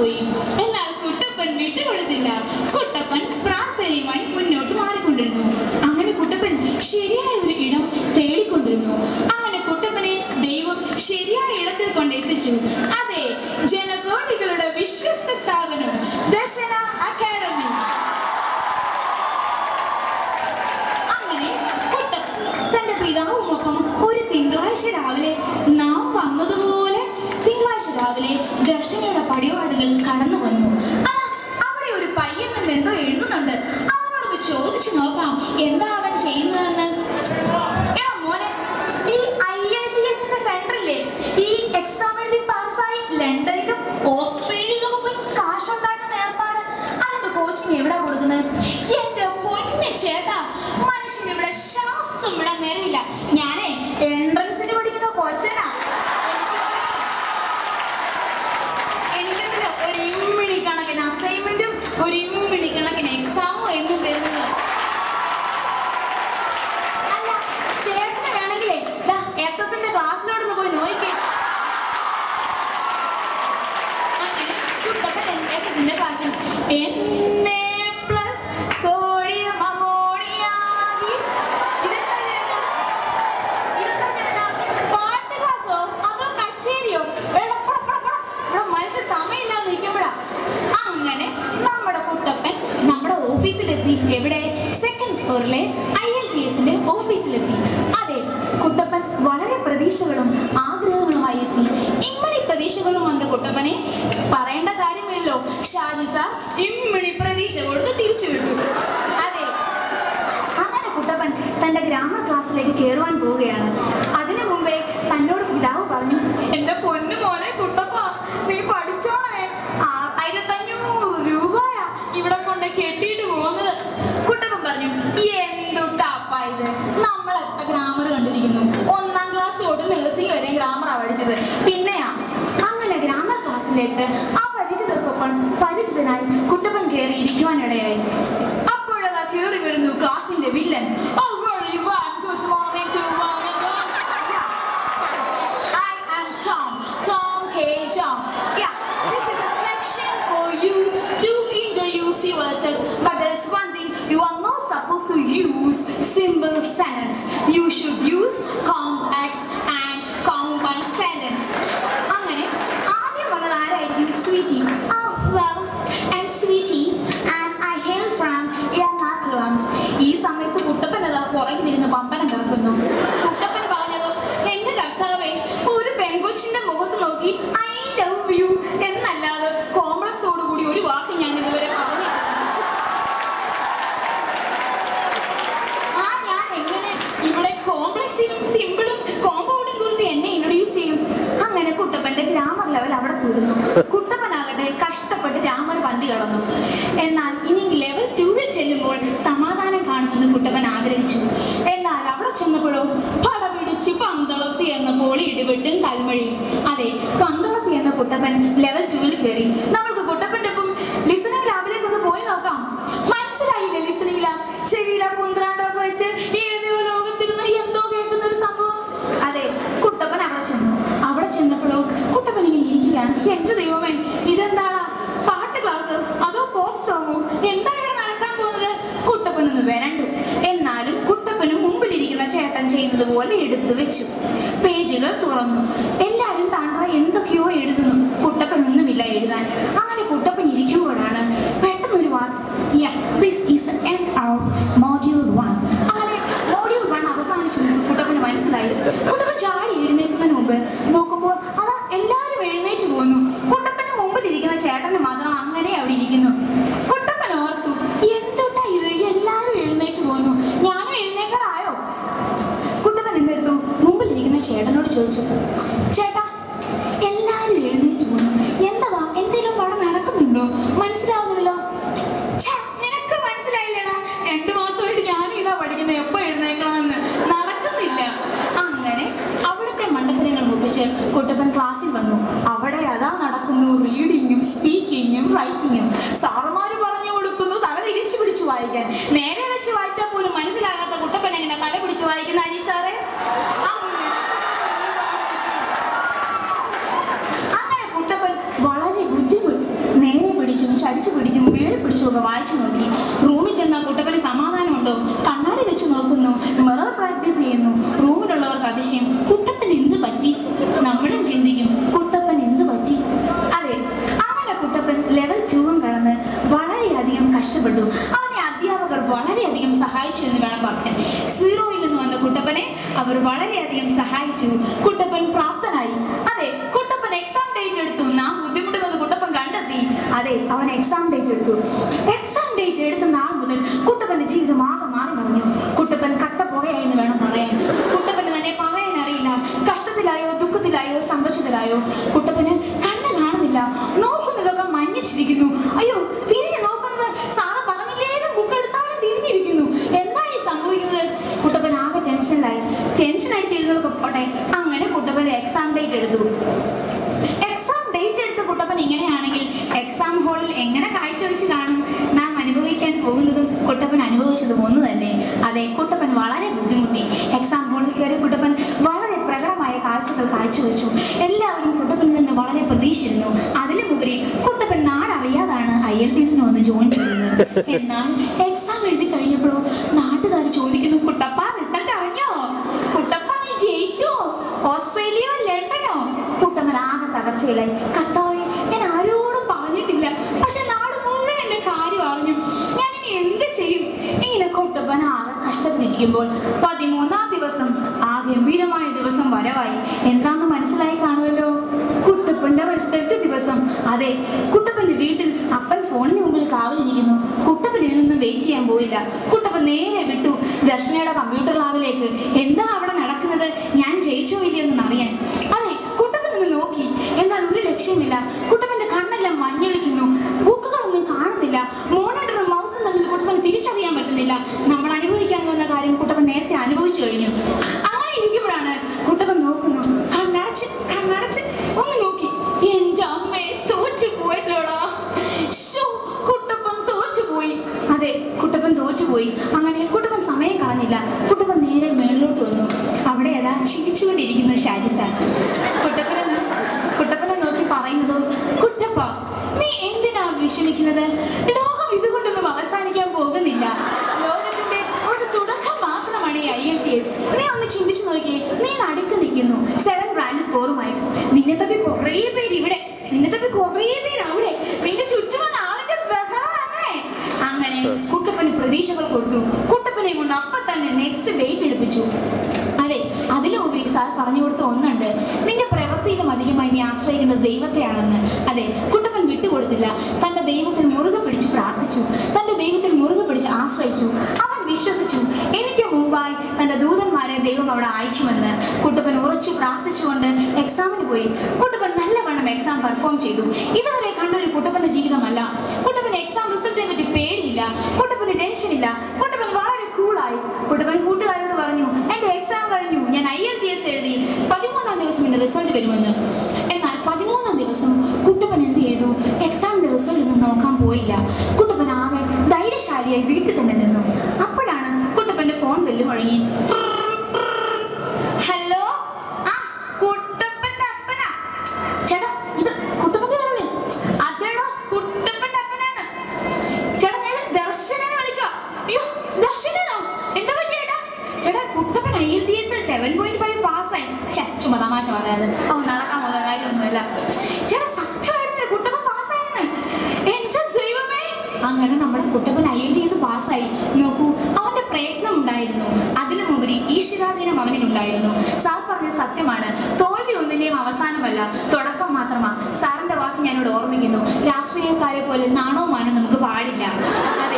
പോയി എന്നാൽ കുട്ടപ്പൻ വിട്ടുകൊടുത്തില്ല കുട്ടപ്പൻ പ്രാർത്ഥനയുമായി മുന്നോട്ട് മാറിക്കൊണ്ടിരുന്നു അങ്ങനെ കുട്ടപ്പൻ ശരിയായ ഒരു ഇടം തേടിക്കൊണ്ടിരുന്നു അങ്ങനെ കുട്ടപ്പനെ ദൈവം ശരിയായ ഇടത്തിൽ കൊണ്ടെത്തിച്ചു അതെ ജനകോടികളുടെ വിശ്വസ്ത സ്ഥാപനം ദശന അക്കാദമി അങ്ങനെ കുട്ടപ്പൻ തന്റെ പിതാവുമൊപ്പം ഒരു തിങ്കളാഴ്ച രാവിലെ നാം വന്നതുപോലെ തിങ്കളാഴ്ച രാവിലെ ദർശനയുടെ പടിവാടുകൾ കടന്നു വന്നു അതാ അവിടെ ഒരു പയ്യൻ നിന്ന് എന്തോ എഴുതുന്നുണ്ട് അവനോടൊന്ന് ചോദിച്ചു നോക്കാം എന്താ അവൻ ചെയ്യുന്നതെന്ന് എടാ മോനെ ഈ ഐ ഐ ടി എസിന്റെ സെന്ററില്ലേ ഈ എക്സാം എഴുതി പാസ്സായി ലണ്ടനിലും ഓസ്ട്രേലിയയിലും പോയി കാശുണ്ടാക്കുന്ന ഏർപ്പാട് അതിന്റെ കോച്ചിങ് എവിടെ കൊടുക്കുന്നത് എന്റെ പൊന്നു ചേട്ടാ മനുഷ്യൻ ഇവിടെ ശ്വാസം വിടാൻ നേരമില്ല ഞാനേ എൻട്രൻസിന് പഠിക്കുന്ന കോച്ചനാ എനിക്കുണ്ടല്ലോ ഒരു ഇമ്മിണി കണക്കിന് അസൈൻമെന്റും ഒരു ഇമ്മിണി കണക്കിന് എക്സാമും എന്നും തരുന്നത് അല്ല ചേട്ടന് വേണമെങ്കിലേ എസ് എസിന്റെ ക്ലാസ്സിലോട്ടൊന്ന് പോയി നോക്കിക്കേ അങ്ങനെ കുട്ടപ്പൻ എസ് എസിന്റെ ക്ലാസ്സിൽ എന്നെ പ്ലസ് സോഡിയം അമോണിയാഗീസ് ഇതെന്താ ചേട്ടാ? ഇതെന്താ ചേട്ടാ? പാട്ട് ക്ലാസ്സോ അതോ കച്ചേരിയോ എടാ, പട, പട, പട. ഇവിടെ മനുഷ്യ സമയമില്ലാതെ നിൽക്കുമ്പോഴാ അങ്ങനെ നമ്മുടെ കുട്ടപ്പൻ നമ്മുടെ ഓഫീസിലെത്തി എവിടെ സെക്കൻഡ് ഫ്ലോറിലെ ഐ എൽ ടി എസിന്റെ ഓഫീസിലെത്തി അതെ കുട്ടപ്പൻ വളരെ പ്രതീക്ഷകളും ആഗ്രഹങ്ങളുമായി എത്തി ഇമ്മണി പ്രതീക്ഷകളും വന്ന കുട്ടപ്പനെ പറയേണ്ട കാര്യമില്ലല്ലോ ഷാജി സാർ ഇമ്മണി പ്രതീക്ഷ കൊടുത്ത് തിരിച്ചു വിട്ടു അതെ അങ്ങനെ കുട്ടപ്പൻ തന്റെ ഗ്രാമർ ക്ലാസ്സിലേക്ക് കയറുവാൻ പോവുകയാണ് അതിനു മുമ്പേ തന്നോട് പിതാവ് പറഞ്ഞു എന്റെ പൊന്നു മോനെ കുട്ടപ്പ നീ പഠിച്ചോണേ ആയിരത്തഞ്ഞൂറ് രൂപയാ ഇവിടെ കൊണ്ട് കെട്ടിയിട്ട് പോകുന്നത് കുട്ടപ്പൻ പറഞ്ഞു എന്തുട്ടാപ്പ ഇത് നമ്മൾ എത്ര ഗ്രാമർ കണ്ടിരിക്കുന്നു ഒന്നാം ക്ലാസ് തൊട്ട് നഴ്സിംഗ് വരെ ഗ്രാമറാ പഠിച്ചത് പിന്നെയാ അങ്ങനെ ഗ്രാമർ ക്ലാസ്സിലേക്ക് ആ പരിചിതർക്കൊപ്പം പരിചിതനായി കുട്ടപ്പൻ കയറി ഇരിക്കുവാനിടയായി അപ്പോഴതാ കയറി വരുന്നു ക്ലാസിന്റെ villain Oh, very well. Good morning to one and all. Yeah. I am Tom, Tom K. John. Yeah, this is a section for you to introduce yourself. But there is one thing you are not supposed to use simple sentence. You should use complex and compound sentence. അങ്ങനെ ആദ്യം വന്നത് ആരായിരിക്കും sweetie Oh, well, I'm Sweetie and I hail from Ernakulam. ഈ സമയത്ത് കുട്ടപ്പൻ അതാ പുറകിലിരുന്ന് പമ്പനം കിടക്കുന്നു കുട്ടപ്പൻ പറഞ്ഞത് എന്റെ കർത്താവേ ഒരു പെങ്കൊച്ചിന്റെ മുഖത്ത് നോക്കി ഐ ലവ് യു എന്നല്ലാതെ കോംപ്ലക്സോട് കൂടി ഒരു വാക്ക് ഞാൻ ഇതുവരെ പറഞ്ഞിട്ടില്ല ആ ഞാൻ എങ്ങനെ ഇവിടെ കോംപ്ലക്സിലും സിമ്പിളും കോമ്പൗണ്ടും കുറിച്ച് എന്നെ ഇൻട്രൊഡ്യൂസ് ചെയ്യും അങ്ങനെ കുട്ടപ്പന്റെ ഗ്രാമർ ലെവൽ അവിടെ തീർന്നു കുട്ടപ്പനാകട്ടെ കഷ്ടപ്പെട്ട് രാമർ പന്തി കളന്നു എന്നാൽ ഇനി ലെവൽ ടൂവിൽ ചെല്ലുമ്പോൾ സമാധാനം കാണുമെന്ന് കുട്ടപ്പൻ ആഗ്രഹിച്ചു എന്നാൽ അവിടെ ചെന്നപ്പോഴോ പട പിടിച്ച് പന്തളത്തി എന്ന പോളി ഇടിവെട്ടും കൽമഴിയും അതെ പന്തളത്തി എന്ന കുട്ടപ്പൻ ലെവൽ ടൂവിൽ കയറി നമ്മൾക്ക് കുട്ടപ്പന്റെ ഒപ്പം ലിസണിംഗ് ലാബിലേക്ക് ഒന്ന് പോയി നോക്കാം മനസ്സിലായില്ലേ ലിസണിംഗ് ലാബ് ചെവിയില കുന്ത്രാണ്ടൊക്കെ വെച്ച് ഏതോ ലോകത്തിരുന്ന് എന്തോ കേൾക്കുന്ന ഒരു സംഭവം അതെ കുട്ടപ്പൻ അവിടെ ചെന്നു അവിടെ ചെന്നപ്പോഴോ കുട്ടപ്പൻ ഇങ്ങനെ ഇരിക്കുകയാണ് എന്റെ ദൈവമേ ഇതെന്താടാ പാട്ട് ക്ലാസ് അതോ പോപ്പ് സോങ്ങോ എന്താ ഇവിടെ നടക്കാൻ പോകുന്നത് കുട്ടപ്പൻ ഒന്ന് വരണ്ടു എന്നാലും കുട്ടപ്പന് മുമ്പിലിരിക്കുന്ന ചേട്ടൻ ചെയ്യുന്നത് പോലെ എടുത്തു വെച്ചു പേജുകൾ തുറന്നു എല്ലാവരും താണ്ട എന്തൊക്കെയോ എഴുതുന്നു കുട്ടപ്പൻ ഒന്നുമില്ല എഴുതാൻ അങ്ങനെ കുട്ടപ്പൻ ഇരിക്കുമ്പോഴാണ് പെട്ടെന്നൊരു വാർത്ത Yeah, this is end of module one. അങ്ങനെ module one അവസാനിച്ചു എന്ന് കുട്ടപ്പന് മനസ്സിലായി കുട്ടപ്പൻ ചാടി എഴുന്നേൽക്കുന്നതിന് മുമ്പ് നോക്കുമ്പോൾ അതാ എല്ലാവരും എഴുന്നേറ്റ് പോകുന്നു കുട്ടപ്പന് മുമ്പിലിരിക്കുന്ന ചേട്ടന് മാത്രം അങ്ങനെ അവിടെ ഇരിക്കുന്നു കുട്ടപ്പൻ ഓർത്തു എന്തുട്ടാ ഇത് എല്ലാവരും എഴുന്നേറ്റ് പോകുന്നു ഞാനും എഴുന്നേക്കാറായോ കുട്ടപ്പൻ എന്തെടുത്തു മുമ്പിലിരിക്കുന്ന ചേട്ടനോട് ചോദിച്ചു ചേട്ടാ എല്ലാവരും എഴുന്നേറ്റ് പോകുന്നു എന്താ എന്തെങ്കിലും അവിടെ നടക്കുന്നുണ്ടോ മനസ്സിലാവുന്നില്ലല്ലോ ഛെ, നിനക്ക് മനസ്സിലായില്ലടാ രണ്ടു മാസമായിട്ട് ഞാനും ഇതാ പഠിക്കുന്നത് എപ്പോ എഴുന്നേക്കണമെന്ന് നടക്കുന്നില്ല അങ്ങനെ അവിടുത്തെ മണ്ടത്തരങ്ങൾ മുപ്പിച്ച് കുട്ടപ്പൻ ക്ലാസ്സിൽ വന്നു അവിടെ അതാ നടക്കുന്നു റീഡിങ്ങും സ്പീക്കിങ്ങും റൈറ്റിങ്ങും സാറുമാര് പറഞ്ഞു കൊടുക്കുന്നു തല തിരിച്ചു പിടിച്ചു വായിക്കാൻ നേരെ വെച്ച് വായിച്ചാൽ പോലും മനസ്സിലാകാത്ത കുട്ടപ്പൻ എങ്ങനെ തല പിടിച്ചു വായിക്കുന്ന അനീഷ് സാറേ അങ്ങനെ കുട്ടപ്പൻ വളരെ ബുദ്ധിമുട്ട് കടിച്ചു പിടിച്ചും മേളിൽ പിടിച്ചുമൊക്കെ വായിച്ചു നോക്കി റൂമിൽ ചെന്ന കുട്ടപ്പന് സമാധാനമുണ്ടോ കണ്ണാടി വെച്ച് നോക്കുന്നു മിറർ പ്രാക്ടീസ് ചെയ്യുന്നു റൂമിലുള്ളവർക്ക് അതിശയം കുട്ടപ്പൻ എന്ത് പറ്റി നമ്മളും ചിന്തിക്കും കുട്ടപ്പൻ എന്ത് പറ്റി അതെ അങ്ങനെ കുട്ടപ്പൻ ലെവൽ ടൂവും കടന്ന് വളരെയധികം കഷ്ടപ്പെട്ടു അവനെ അധ്യാപകർ വളരെയധികം സഹായിച്ചു എന്ന് വേണം പറയാൻ സീറോയിൽ നിന്ന് വന്ന കുട്ടപ്പനെ അവർ വളരെയധികം സഹായിച്ചു കുട്ടപ്പൻ പ്രാപ്തനായി അതെ കുട്ടപ്പൻ എക്സാം ഡേറ്റ് എടുത്തു നാം ബുദ്ധിമുട്ടുന്നത് കുട്ടപ്പൻ കണ്ടെത്തി അതെ അവൻ എക്സാം ഡേറ്റ് എടുത്തു എക്സാം ഡേറ്റ് എടുത്ത നാൾ മുതൽ കുട്ടപ്പന്റെ ജീവിതം ആകെ മാറി മറിഞ്ഞു കുട്ടപ്പൻ കട്ട പോയായി എന്ന് വേണം പറയാൻ കുട്ടപ്പന് തന്നെ പറയാൻ അറിയില്ല കഷ്ടത്തിലായോ ദുഃഖത്തിലായോ സന്തോഷത്തിലായോ കുട്ടപ്പന് കണ്ണ് കാണുന്നില്ല നോക്കുന്നതൊക്കെ മഞ്ഞിച്ചിരിക്കുന്നു അയ്യോ തിരിഞ്ഞു നോക്കുന്നത് സാറ് പറഞ്ഞില്ലേലും ബുക്ക് എടുത്താലും തിരിഞ്ഞിരിക്കുന്നു എന്തായി സംഭവിക്കുന്നത് കുട്ടപ്പൻ ആകെ ടെൻഷനിലായി ടെൻഷൻ അടിച്ചിരുന്നതൊക്കെ പോട്ടെ അങ്ങനെ കുട്ടപ്പൻ എക്സാം ഡേറ്റ് എടുത്തു എക്സാം ഡേറ്റ് എടുത്ത കുട്ടപ്പൻ ഇങ്ങനെയാണെങ്കിൽ എക്സാം ഹാളിൽ എങ്ങനെ കാഴ്ചവെച്ച് കാണും നാം അനുഭവിക്കാൻ പോകുന്നതും കുട്ടപ്പൻ അനുഭവിച്ചതും ഒന്ന് തന്നെ അതെ കുട്ടപ്പൻ വളരെ ബുദ്ധിമുട്ടി എക്സാം ഹാളിൽ കയറി കുട്ടപ്പൻ വളരെ പ്രകടമായ കാഴ്ചകൾ കാഴ്ചവെച്ചു എല്ലാവരും കുട്ടപ്പനിൽ നിന്ന് വളരെ പ്രതീക്ഷിച്ചിരുന്നു അതിലുമുപരി കുട്ടപ്പൻ നാടറിയാതാണ് ഐ എൽ ടി എസിന് വന്ന് ജോയിൻ ചെയ്യുന്നത് എന്നാൽ എക്സാം എഴുതി കഴിഞ്ഞപ്പോഴോ നാട്ടുകാർ ചോദിക്കുന്നു കുട്ടപ്പ റിസൾട്ട് അറിഞ്ഞോ കുട്ടപ്പ നീ ജയിക്കോ ഓസ്ട്രേലിയയോ ലണ്ടനോ കുട്ടമ്മൻ ആകെ തകർച്ചയിലായി കർത്താവേ ഞാൻ ആരോടും പറഞ്ഞിട്ടില്ല പക്ഷെ നാട് മുഴുവൻ എന്റെ കാര്യം അറിഞ്ഞു ഞാൻ ഇനി എന്ത് ചെയ്യും ഇങ്ങനെ കുട്ടപ്പൻ ആകെ കഷ്ടത്തിലിരിക്കുമ്പോൾ പതിമൂന്നാം ദിവസം ആ ഗംഭീരമായ ദിവസം വരവായി എന്താണെന്ന് മനസ്സിലായി കാണുമല്ലോ കുട്ടപ്പന്റെ റിസൾട്ട് ദിവസം അതെ കുട്ടപ്പന്റെ വീട്ടിൽ അപ്പൻ ഫോണിന് മുമ്പിൽ കാവലിരിക്കുന്നു കുട്ടപ്പൻ ഇതിൽ നിന്നും വെയിറ്റ് ചെയ്യാൻ പോയില്ല കുട്ടപ്പൻ നേരെ വിട്ടു ദർശനയുടെ കമ്പ്യൂട്ടർ ലാബിലേക്ക് എന്താ അവിടെ നടക്കുന്നത് ഞാൻ ജയിച്ചോ ഇല്ലയോ എന്ന് അറിയാൻ അതെ കുട്ടപ്പൻ നിന്ന് നോക്കി എന്നാൽ ഒരു ലക്ഷ്യമില്ല കുട്ടപ്പന്റെ കണ്ണെല്ലാം മഞ്ഞളിക്കുന്നു ബുക്കുകളൊന്നും കാണുന്നില്ല മോണിറ്ററും മൗസും തമ്മിൽ കുട്ടപ്പന് തിരിച്ചറിയാൻ പറ്റുന്നില്ല നമ്മൾ അനുഭവിക്കാൻ പോകുന്ന കാര്യം കുട്ടപ്പൻ നേരത്തെ അനുഭവിച്ചു കഴിഞ്ഞു അങ്ങനെ ഇരിക്കുമ്പോഴാണ് കുട്ടപ്പൻ നോക്കുന്നു കണ്ണടച്ച് കണ്ണടച്ച് ഒന്ന് നോക്കി എന്റെ അമ്മേ തോറ്റു പോയല്ലോടാ ശോ, കുട്ടപ്പൻ തോറ്റുപോയി അതെ കുട്ടപ്പൻ തോറ്റുപോയി അങ്ങനെ കുട്ടപ്പൻ സമയം കളഞ്ഞില്ല കുട്ടപ്പൻ നേരെ മേളിലോട്ട് വന്നു അവിടെ അതാ ചിരിച്ചുകൊണ്ടിരിക്കുന്നു ഷാജി സാർ കുട്ടപ്പനെ കുട്ടപ്പനെ നോക്കി പറയുന്നതോ കുട്ടപ്പ നീ എന്തിനാ വിഷമിക്കുന്നത് ലോകം ഇതുകൊണ്ടൊന്നും അവസാനിക്കാൻ പോകുന്നില്ല ലോകത്തിന്റെ ഒരു തുടക്കം മാത്രമാണ് ഈ ഐ എൽ ടി എസ് നീ ഒന്ന് ചിന്തിച്ചു നോക്കിയേ നീ നടുക്ക് നിൽക്കുന്നു സെവൻ റാങ്ക് സ്കോറുമായിട്ട് നിന്നെ തപ്പി കുറേ പേര് ഇവിടെ നിന്നെ തപ്പി കുറേ പേര് അവിടെ നിന്റെ ചുറ്റുമുള്ള ആളിന്റെ ബഹളമേ അങ്ങനെ കുട്ടപ്പന് പ്രതീക്ഷകൾ കൊടുത്തു കുട്ടപ്പനെ കൊണ്ട് അപ്പൊ തന്നെ നെക്സ്റ്റ് ഡേറ്റ് എടുപ്പിച്ചു അതെ അതിലുപരി സാർ പറഞ്ഞു കൊടുത്ത ഒന്നുണ്ട് നിന്റെ പ്രവൃത്തിയിലും അധികമായി നീ ആശ്രയിക്കുന്നത് ദൈവത്തെയാണെന്ന് അതെ കുട്ടപ്പൻ വിട്ടുകൊടുത്തില്ല തന്റെ ദൈവത്തിൽ മുറുകെ പിടിച്ച് പ്രാർത്ഥിച്ചു തന്റെ ദൈവത്തിൽ മുറുകെ പിടിച്ച് ആശ്രയിച്ചു അവൻ വിശ്വസിച്ചു എനിക്ക് മുമ്പായി തന്റെ ദൂതന്മാരെ ദൈവം അവിടെ അയക്കുമെന്ന് കുട്ടപ്പൻ ഉറച്ചു പ്രാർത്ഥിച്ചുകൊണ്ട് എക്സാമിന് പോയി കുട്ടപ്പൻ നല്ലവണ്ണം എക്സാം പെർഫോം ചെയ്തു ഇതുവരെ കണ്ട ഒരു കുട്ടപ്പന്റെ ജീവിതമല്ല കുട്ടപ്പൻ എക്സാം റിസൾട്ടിനെ പറ്റി പേടിയില്ല കുട്ടപ്പന് ടെൻഷൻ ഇല്ല കുട്ടപ്പൻ വളരെ കൂളായി കുട്ടപ്പൻ കൂട്ടുകാരോട് പറഞ്ഞു എന്റെ എക്സാം കഴിഞ്ഞു ഞാൻ ഐ എൽ ടി എസ് എഴുതി പതിമൂന്നാം ദിവസം എന്റെ റിസൾട്ട് വരുമെന്ന് എന്നാൽ പതിമൂന്നാം ദിവസം കുട്ടപ്പൻ എന്ത് ചെയ്തു എക്സാമിന്റെ റിസൾട്ട് ഒന്നും നോക്കാൻ പോയില്ല കുട്ടപ്പൻ ആകെ ധൈര്യശാലിയായി വീട്ടിൽ തന്നെ നിന്നു അപ്പോഴാണ് കുട്ടപ്പന്റെ ഫോൺ ബെല്ല് മുഴങ്ങി ഹലോ ആ കുട്ടപ്പന്റെ അപ്പനാ ചേട്ടാ ഇത് കുട്ടപ്പന്റെ ആണല്ലേ അതേടോ കുട്ടപ്പന്റെ അപ്പനാണ് ചേട്ടാ ഞാൻ ദർശനെ വിളിക്കാം അയ്യോ ദർശനോ എന്താ പറ്റി ചേട്ടാ ചേട്ടാ Kuttappan I L T S seven point five പാസ്സായി ചുമ തമാശ പറയാതെ ഓ നടക്കാൻ പോകുന്ന കാര്യമൊന്നുമില്ല ചേട്ടാ സത്യമായിരുന്നു കുട്ടപ്പൻ പാസ്സായെന്ന് എന്റെ ദൈവമേ അങ്ങനെ നമ്മുടെ Kuttappan I L T S പാസ്സായി നോക്കൂ അവന്റെ പ്രയത്നം ഉണ്ടായിരുന്നു അതിലുമുപരി ഈശ്വരാധീനം അവനിലുണ്ടായിരുന്നു സാർ പറഞ്ഞ സത്യമാണ് തോൽവി ഒന്നിന്റെയും അവസാനമല്ല തുടക്കം മാത്രമാ സാറിന്റെ വാക്ക് ഞാനിവിടെ ഓർമ്മിക്കുന്നു രാഷ്ട്രീയക്കാരെ പോലെ നാണോ മാനോ നമുക്ക് പാടില്ല അതെ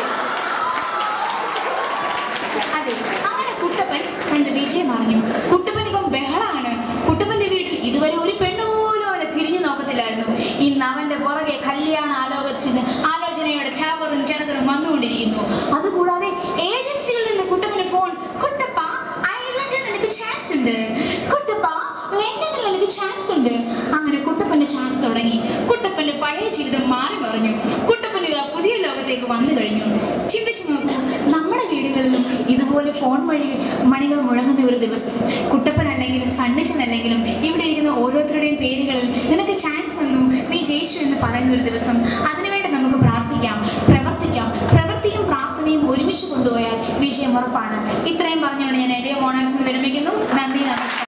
അതെ അങ്ങനെ കുട്ടപ്പൻ തന്റെ വിജയം അറിഞ്ഞു കുട്ടപ്പൻ ഇപ്പം ബഹളാണ് കുട്ടപ്പന്റെ വീട്ടിൽ ഇതുവരെ ഒരു പെണ്ണ് പോലും അവനെ തിരിഞ്ഞു നോക്കത്തില്ലായിരുന്നു ഇന്ന് അവന്റെ പുറകെ കല്യാണ ആലോചിച്ച് ആലോചനയുടെ ചാവറും ചെറുതറും വന്നുകൊണ്ടിരിക്കുന്നു അതുകൂടാതെ ഏജൻസികളിൽ നിന്ന് കുട്ടപ്പന് ഫോൺ കുട്ടപ്പ അയർലൻഡിൽ നിനക്ക് ചാൻസ് ഉണ്ട് കുട്ടപ്പ ലണ്ടനിൽ നിനക്ക് ചാൻസ് ഉണ്ട് അങ്ങനെ കുട്ടപ്പന്റെ ചാൻസ് തുടങ്ങി കുട്ടപ്പന്റെ പഴയ ജീവിതം മാറി മറിഞ്ഞു കുട്ടപ്പൻ ഇതാ പുതിയ ലോകത്തേക്ക് വന്നു കഴിഞ്ഞു ചിന്തിച്ചു നോക്കൂ നമ്മുടെ വീടുകളിലും ഇതുപോലെ ഫോൺ വഴി മണികൾ മുഴങ്ങുന്ന ഒരു ദിവസം കുട്ടപ്പൻ അല്ലെങ്കിലും സണ്ണിച്ചൻ അല്ലെങ്കിലും ഇവിടെ ഇരിക്കുന്ന ഓരോരുത്തരുടെയും പേരുകളിൽ നിനക്ക് ചാൻസ് വന്നു നീ ജയിച്ചു എന്ന് പറയുന്ന ഒരു ദിവസം അതിനുവേണ്ടി നമുക്ക് പ്രാർത്ഥിക്കാം ഒരുമിച്ച് കൊണ്ടുപോയാൽ വിജയം ഉറപ്പാണ് ഇത്രയും പറഞ്ഞുകൊണ്ട് ഞാൻ എൻ്റെ മോണാക്സിന് വിരമിക്കുന്നു നന്ദി